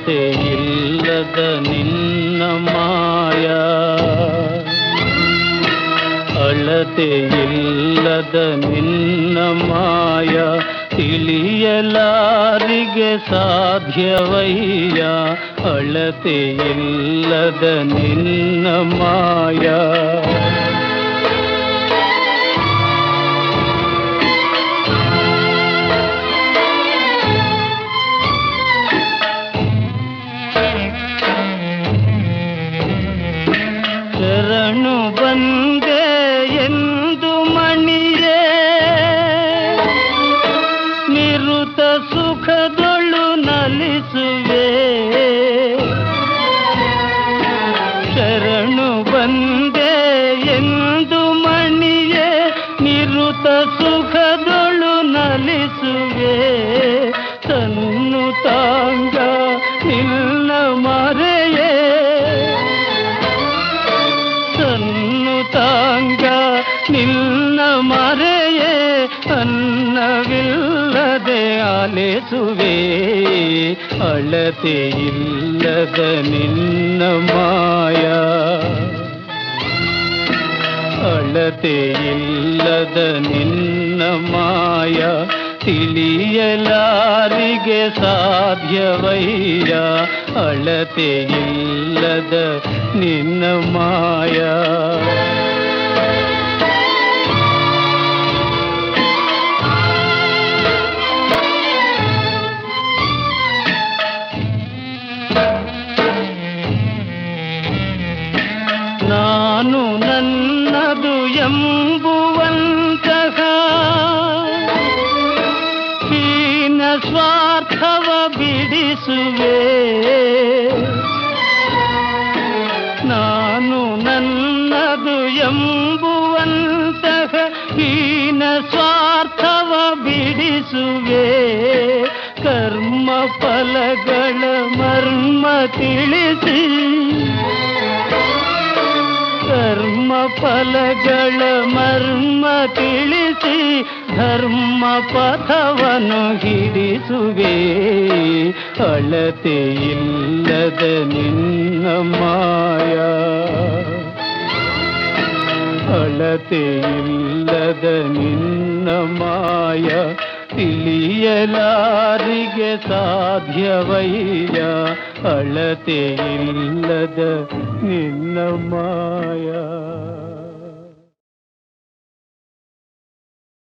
ಅಳತೆ ಇಲ್ಲದ ನಿನ್ನ ಮಾಯ ಅಳತೆ ಇಲ್ಲದ ನಿನ್ನ ಮಾಯ ತಿಳಿಯಲಾರಿಗೆ ಸಾಧ್ಯವಯ್ಯ ಅಳತೆ ಇಲ್ಲದ ನಿನ್ನ ಮಾಯ ಶರಣು ಬಂದೆ ಎಂದು ಮಣಿಯೇ ನಿರುತ ಸುಖದೊಳು ನಲಿಸುವೆ ಶರಣು ಬಂದೆ ಎಂದು ಮಣಿಯೇ ನಿರುತ ಸುಖದೊಳು ನಲಿಸುವೆ ತನ್ನು ತಾಂಗ ನಿನ್ನ ಮರೆಯೇ ತನ್ನು ತಾಂಗ ನಿನ್ನ ಮರೆಯೇ ಅನ್ನವಿಲ್ಲದೆ ಆಲಿಸುವೆ ಅಳತೆ ಇಲ್ಲದ ನಿನ್ನ ಮಾಯ ಅಳತೆ ಇಲ್ಲದ ನಿನ್ನ ಮಾಯ ತಿಳಿಯಲಾರಿಗೆ ಸಾಧ್ಯವಯ್ಯ ಅಳತೆ ಇಲ್ಲದ ನಿನ್ನ ಮಾಯ ನಾನು ನನ್ನದು ಎಂಬುವಂತಹ ಹೀನ ಸ್ವಾರ್ಥವ ಬಿಡಿಸುವೆ ನಾನು ನನ್ನದು ಎಂಬುವಂತಹ ಹೀನ ಸ್ವಾರ್ಥವ ಬಿಡಿಸುವೆ ಕರ್ಮ ಫಲಗಳ ಮರ್ಮ ತಿಳಿಸಿ ಕರ್ಮ ಫಲಗಳ ಮರ್ಮ ತಿಳಿಸಿ ಧರ್ಮ ಪಥವನ್ನು ಹಿಡಿಸುವೆ ಅಳತೆ ಇಲ್ಲದ ನಿನ್ನ ಮಾಯ ಅಳತೆ ಇಲ್ಲದ ನಿನ್ನ ಮಾಯ ತಿಳಿಯಲಾರಿಗೆ ಸಾಧ್ಯವಯ್ಯ ಅಳತೆ ಇಲ್ಲದ ನಿನ್ನ ಮಾಯ